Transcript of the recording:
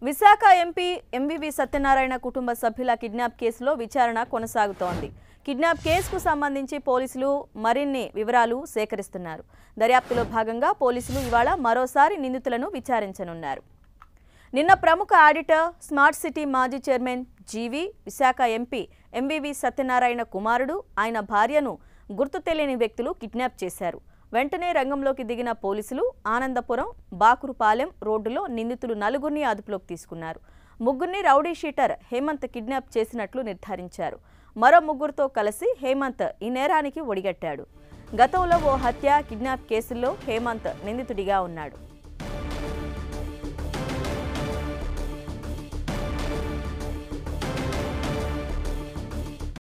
Visakha MP M V V Satyanarayana కుటుంబ సభ్యుల kidnap కేసులో విచారణ కొనసాగుతోంది కిడ్నాప్ కేసుకు సంబంధించి పోలీసులు మరిన్ని వివరాలు సేకరిస్తున్నారు దర్యాప్తులో భాగంగా పోలీసులు ఇవాళ మరోసారి నిందితులను విచారించనున్నారు నిన్న ప్రముఖ ఆడిటర్ స్మార్ట్ సిటీ మాజీ chairman G V Visakha MP M V V Satyanarayana కుమారుడు ఆయన భార్యను గుర్తు తెలియని వ్యక్తులు కిడ్నాప్ చేశారు వెంటనే రంగంలోకి దిగిన పోలీసులు ఆనందపురం బాకురుపాలెం రోడ్డులో నిందితులు నలుగురిని అదుపులోకి తీసుకున్నారు ముగ్గురిని రౌడీ షీటర్ హేమంత్ కిడ్నాప్ చేసినట్లు నిర్ధారించారు మరో ముగ్గురితో కలిసి హేమంత్ ఈ నేరానికి ఒడిగట్టాడు గతంలో ఓ హత్య కిడ్నాప్ కేసుల్లో హేమంత్ నిందితుడిగా ఉన్నాడు